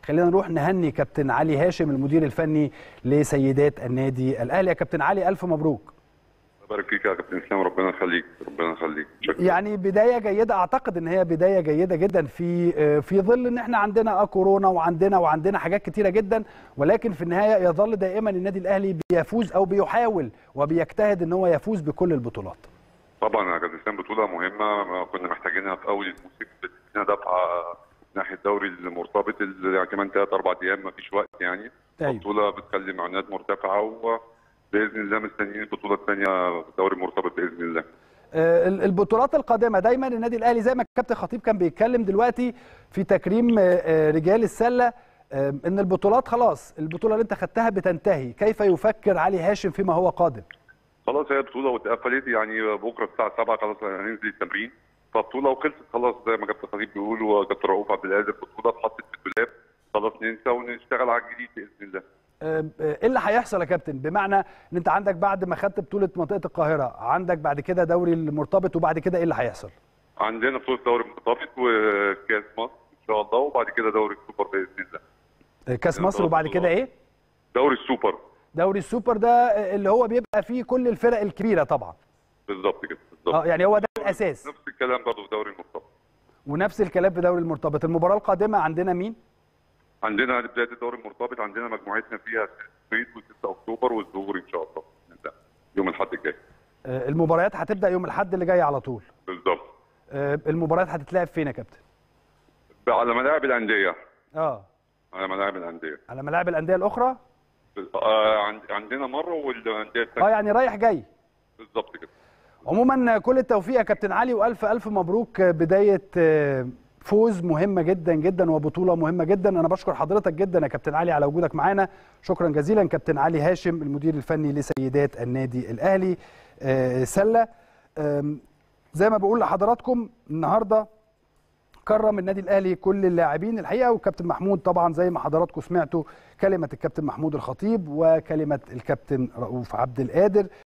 خلينا نروح نهني كابتن علي هاشم المدير الفني لسيدات النادي الاهلي يا كابتن علي الف مبروك بارك فيك يا كابتن اسلام ربنا يخليك ربنا يخليك شكرا يعني بدايه جيده اعتقد ان هي بدايه جيده جدا في في ظل ان احنا عندنا كورونا وعندنا وعندنا حاجات كتيره جدا ولكن في النهايه يظل دائما النادي الاهلي بيفوز او بيحاول وبيجتهد ان هو يفوز بكل البطولات طبعا يا كابتن اسلام بطوله مهمه ما كنا محتاجينها في اول الموسم بدنا دفعه ناحيه الدوري المرتبط اللي يعني كمان ثلاث اربع ايام ما فيش وقت يعني أيوة. البطوله بتخلي معنويات مرتفعه وباذن الله مستنيين البطوله الثانيه الدوري المرتبط باذن الله آه، البطولات القادمه دايما النادي الاهلي زي ما الكابتن خطيب كان بيتكلم دلوقتي في تكريم آه، آه، رجال السله آه، ان البطولات خلاص البطوله اللي انت خدتها بتنتهي كيف يفكر علي هاشم فيما هو قادم خلاص هي بطوله واتقفلت يعني بكره الساعه 7 خلاص هننزل التمرين فالبطوله وخلصت خلاص زي ما كابتن خطيب بيقول وكابتن رؤوف عبد القادر البطوله اتحطت في الدولاب خلاص ننسى ونشتغل على الجديد باذن الله آه، آه، ايه اللي هيحصل يا كابتن بمعنى ان انت عندك بعد ما خدت بطوله منطقه القاهره عندك بعد كده دوري المرتبط وبعد كده ايه اللي هيحصل عندنا بطوله دوري مرتبط وكاس مصر ان شاء الله وبعد كده دوري السوبر باذن الله آه، كاس مصر وبعد كده ايه دوري السوبر دوري السوبر ده آه، اللي هو بيبقى فيه كل الفرق الكبيره طبعا بالظبط كده اه بالظبط يعني هو ده الاساس نفس الكلام برضه في دوري المرتبط ونفس الكلام في دوري المرتبط المباراه القادمه عندنا مين عندنا بدايه الدوري المرتبط عندنا مجموعتنا فيها الصيد و6 اكتوبر والظهور ان شاء الله بإذن الله. يوم الاحد الجاي آه، المباريات هتبدا يوم الاحد اللي جاي على طول بالظبط آه، المباريات هتتلعب فين يا كابتن على ملاعب الانديه اه على ملاعب الانديه على ملاعب الانديه الاخرى آه عند- عندنا مره والانديه اه الثانيه يعني رايح جاي بالظبط كده عموما كل التوفيق يا كابتن علي والف الف مبروك بدايه آه، فوز مهمه جدا جدا وبطوله مهمه جدا انا بشكر حضرتك جدا يا كابتن علي على وجودك معانا شكرا جزيلا كابتن علي هاشم المدير الفني لسيدات النادي الاهلي آه، سله آم، زي ما بقول لحضراتكم النهارده كرم النادي الاهلي كل اللاعبين الحقيقه والكابتن محمود طبعا زي ما حضراتكم سمعتوا كلمه الكابتن محمود الخطيب وكلمه الكابتن رؤوف عبد القادر